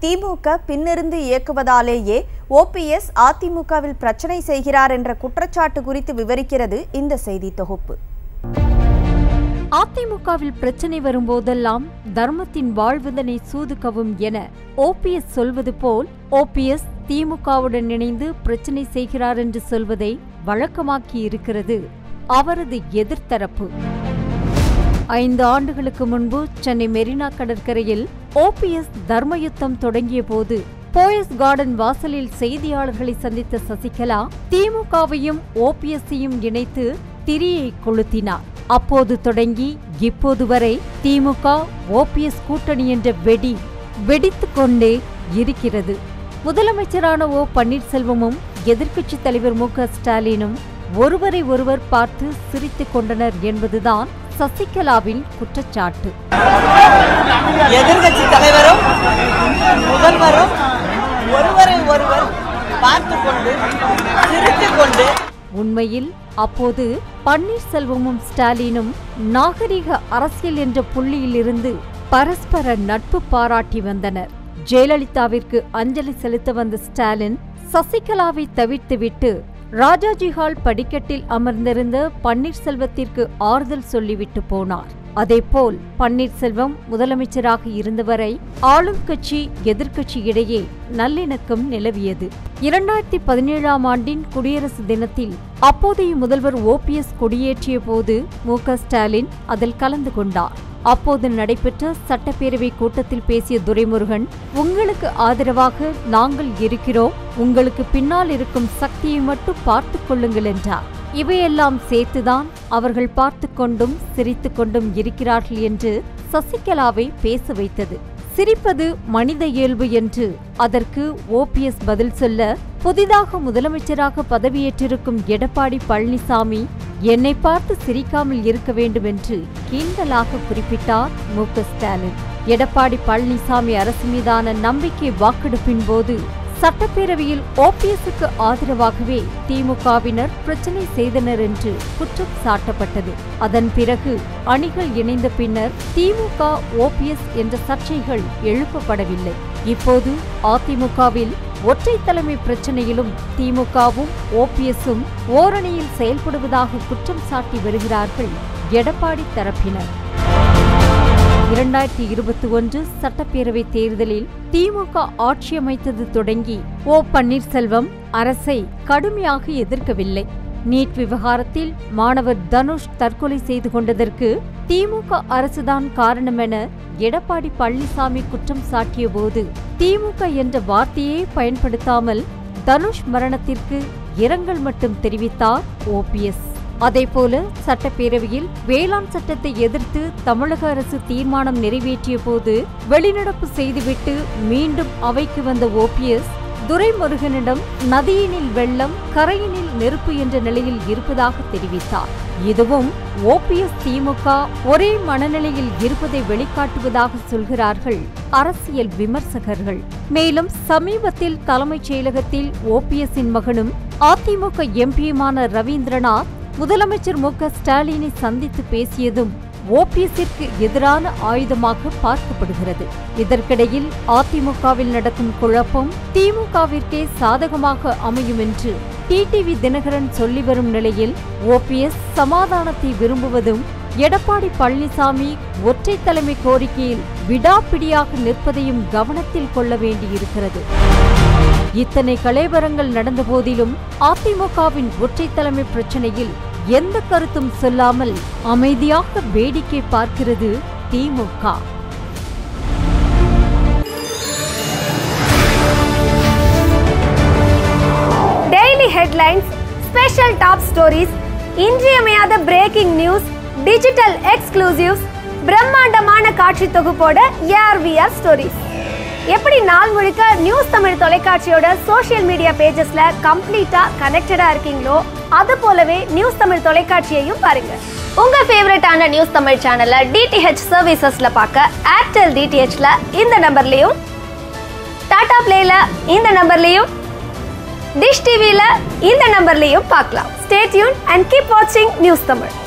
திமுக பின்னிருந்து இயக்குவதாலேயே OPS அதிமுகவில் பிரச்சனை செய்கிறார் என்ற குற்றச்சாட்டு குறித்து விவரிக்கிறது இந்த செய்தி தொகுப்பு அதிமுகவில் பிரச்சனை வரும்போதெல்லாம் தர்மத்தின் வாழ்வதனை சூதுக்கவும் என ஓபிஎஸ் சொல்வது போல் ஓபிஎஸ் திமுகவுடன் இணைந்து பிரச்சனை செய்கிறார் என்று சொல்வதை வழக்கமாக்கி இருக்கிறது அவரது எதிர்த்தரப்பு ஐந்து ஆண்டுகளுக்கு முன்பு சென்னை மெரினா கடற்கரையில் ஓபிஎஸ் தர்மயுத்தம் தொடங்கிய போது போயஸ் கார்டன் வாசலில் செய்தியாளர்களை சந்தித்த சசிகலா திமுகவையும் ஓபிஎஸ்ஸையும் இணைத்து திரியை கொளுத்தினார் அப்போது தொடங்கி இப்போது வரை திமுக ஓபிஎஸ் கூட்டணி என்ற வெடி வெடித்துக் கொண்டே இருக்கிறது முதலமைச்சரான ஓ பன்னீர்செல்வமும் எதிர்க்கட்சித் தலைவர் மு க ஸ்டாலினும் ஒருவரை ஒருவர் பார்த்து சிரித்துக் கொண்டனர் என்பதுதான் சசிகலாவின் குற்றச்சாட்டு எதிர்கட்சி தலைவரும் முதல்வரும் ஒருவரை ஒருவர் பார்த்து கொண்டு சிரித்துக் கொண்டு உண்மையில் அப்போது பன்னீர்செல்வமும் ஸ்டாலினும் நாகரிக அரசியல் என்ற புள்ளியிலிருந்து பரஸ்பர நட்பு பாராட்டி வந்தனர் ஜெயலலிதாவிற்கு அஞ்சலி செலுத்த வந்த ஸ்டாலின் சசிகலாவை தவிர்த்துவிட்டு ராஜாஜி ஹால் படிக்கட்டில் அமர்ந்திருந்த பன்னீர்செல்வத்திற்கு ஆறுதல் சொல்லிவிட்டு போனார் அதேபோல் பன்னீர்செல்வம் முதலமைச்சராக இருந்தவரை ஆளும் கட்சி எதிர்க்கட்சி இடையே நல்லிணக்கம் நிலவியது இரண்டாயிரத்தி பதினேழாம் ஆண்டின் குடியரசு தினத்தில் அப்போதைய முதல்வர் ஓபிஎஸ் கொடியேற்றிய போது மு க ஸ்டாலின் அதில் கலந்து கொண்டார் அப்போது நடைபெற்ற சட்டப்பேரவை கூட்டத்தில் பேசிய துரைமுருகன் உங்களுக்கு ஆதரவாக நாங்கள் இருக்கிறோம் உங்களுக்கு பின்னால் இருக்கும் சக்தியை மட்டும் பார்த்துக் கொள்ளுங்கள் என்றார் இவையெல்லாம் சேர்த்துதான் அவர்கள் பார்த்து கொண்டும் சிரித்து கொண்டும் இருக்கிறார்கள் என்று சசிகலாவை பேச வைத்தது சிரிப்பது மனித இயல்பு என்று அதற்கு ஓபிஎஸ் பதில் சொல்ல புதிதாக முதலமைச்சராக பதவியேற்றிருக்கும் எடப்பாடி பழனிசாமி என்னை பார்த்து சிரிக்காமல் இருக்க வேண்டும் என்று கிண்டலாக குறிப்பிட்டார் மு க ஸ்டாலின் எடப்பாடி பழனிசாமி அரசு மீதான நம்பிக்கை வாக்கெடுப்பின் போது சட்டப்பேரவையில் ஓபிஎஸ்க்கு ஆதரவாகவே திமுகவினர் பிரச்சனை செய்தனர் என்று குற்றம் சாட்டப்பட்டது அதன் பிறகு அணிகள் இணைந்த பின்னர் திமுக ஓபிஎஸ் என்ற சர்ச்சைகள் எழுப்பப்படவில்லை இப்போது அதிமுகவில் ஒற்றை தலைமை பிரச்சனையிலும் திமுகவும் ஓபிஎஸும் ஓரணியில் செயல்படுவதாக குற்றம் சாட்டி வருகிறார்கள் எடப்பாடி தரப்பினர் இரண்டாயிரத்தி இருபத்தி ஒன்று சட்டப்பேரவை தேர்தலில் திமுக ஆட்சி அமைத்தது தொடங்கி ஓ பன்னீர்செல்வம் அரசை கடுமையாக எதிர்க்கவில்லை நீட் விவகாரத்தில் மாணவர் தனுஷ் தற்கொலை செய்து கொண்டதற்கு திமுக அரசுதான் காரணம் என எடப்பாடி பழனிசாமி குற்றம் சாட்டியபோது திமுக என்ற வார்த்தையே பயன்படுத்தாமல் தனுஷ் மரணத்திற்கு இரங்கல் மட்டும் தெரிவித்தார் ஓபிஎஸ் அதேபோல சட்டப்பேரவையில் வேளாண் சட்டத்தை எதிர்த்து தமிழக அரசு தீர்மானம் நிறைவேற்றிய போது வெளிநடப்பு செய்துவிட்டு மீண்டும் அவைக்கு வந்த ஓபிஎஸ் துரைமுருகனிடம் நதியினில் வெள்ளம் கரையினில் நெருப்பு என்ற நிலையில் இருப்பதாக தெரிவித்தார் இதுவும் ஓபிஎஸ் திமுக ஒரே மனநிலையில் இருப்பதை வெளிக்காட்டுவதாக சொல்கிறார்கள் அரசியல் விமர்சகர்கள் மேலும் சமீபத்தில் தலைமைச் செயலகத்தில் ஓபிஎஸ்ஸின் மகனும் அதிமுக எம்பியுமான ரவீந்திரநாத் முதலமைச்சர் மு க ஸ்டாலினை சந்தித்து பேசியதும் ஓபிஎஸ்ஸிற்கு எதிரான ஆயுதமாக பார்க்கப்படுகிறது இதற்கிடையில் அதிமுகவில் நடக்கும் குழப்பம் திமுகவிற்கே சாதகமாக அமையும் என்று டிடிவி தினகரன் சொல்லி வரும் நிலையில் ஓபிஎஸ் சமாதானத்தை விரும்புவதும் எடப்பாடி பழனிசாமி ஒற்றை தலைமை கோரிக்கையில் விடாப்பிடியாக நிற்பதையும் கவனத்தில் கொள்ள வேண்டியிருக்கிறது இத்தனை கலேபரங்கள் நடந்த போதிலும் அதிமுகவின் ஒற்றை தலைமை பிரச்சனையில் எந்த கருத்தும் சொல்லாமல் அமைதியாக வேடிக்கை பார்க்கிறது திமுக daily headlines special top stories இன்றியமையாத பிரேக்கிங் நியூஸ் டிஜிட்டல் எக்ஸ்க்ளூசிவ்ஸ் பிரம்மாண்டமான காட்சி தொகுப்போட ஏஆர்விஆர் ஸ்டோரிஸ் எப்படி நாள் முழுக்க நியூஸ் தமிழ் தொலைக்காட்சியோட சோஷியல் மீடியா பேஜஸ்ல கம்ப்ளீட்டா கனெக்டடா இருக்கீங்களோ அது போலவே நியூஸ் தமிழ் தொலைக்காட்சியையும் பாருங்க உங்க ஃபேவரட்டான நியூஸ் தமிழ் சேனலை டிடிஹெச் சர்வீசஸ்ல பார்க்க ஏர்டெல் டிடிஹெச்ல இந்த நம்பர்லயும் டாடா பிளேல இந்த நம்பர்லயும் டிஷ் டிவில இந்த நம்பர்லயும் பார்க்கலாம் ஸ்டே டியூன் அண்ட் கீப் வாட்சிங் நியூஸ் தமிழ்